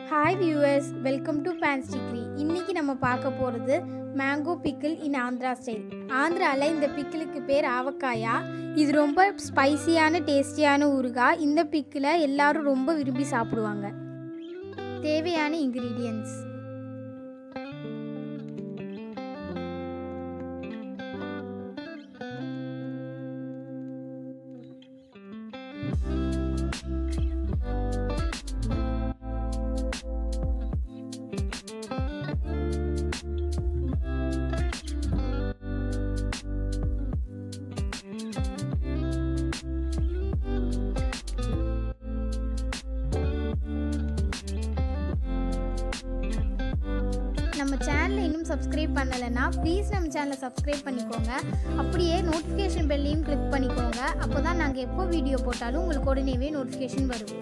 hi viewers welcome to pans degree இன்னைக்கு நம்ம பார்க்க போகிறது mango pickle in Andhra style ஆந்திராவில் இந்த பிக்கிளுக்கு பேர் ஆவக்காயா இது ரொம்ப ஸ்பைசியான டேஸ்டியான ஊறுகாய் இந்த பிக்கிளை எல்லாரும் ரொம்ப விரும்பி சாப்பிடுவாங்க தேவையான இன்க்ரீடியன்ட்ஸ் நம்ம சேனலை இன்னும் சப்ஸ்கிரைப் பண்ணலைன்னா ப்ளீஸ் நம்ம சேனலை சப்ஸ்கிரைப் பண்ணிக்கோங்க அப்படியே நோட்டிஃபிகேஷன் பெல்லையும் கிளிக் பண்ணிக்கோங்க அப்போ தான் நாங்கள் எப்போ வீடியோ போட்டாலும் உங்களுக்கு உடனேவே நோட்டிஃபிகேஷன் வரும்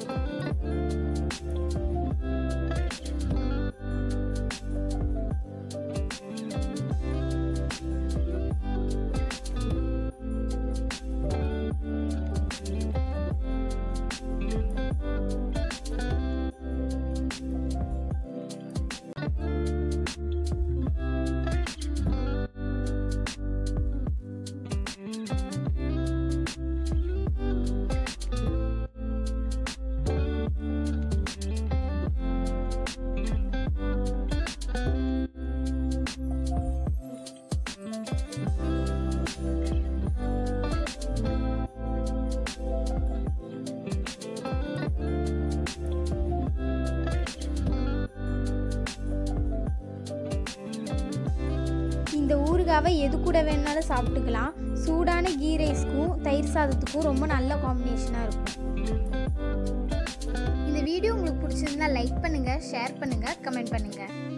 இந்த ஊறுகாவை எது கூட வேணாலும் சாப்பிட்டுக்கலாம் சூடான கீ ரைஸ்க்கும் தயிர் சாதத்துக்கும் ரொம்ப நல்ல காம்பினேஷனாக இருக்கும் இந்த வீடியோ உங்களுக்கு பிடிச்சிருந்தா லைக் பண்ணுங்கள் ஷேர் பண்ணுங்கள் கமெண்ட் பண்ணுங்கள்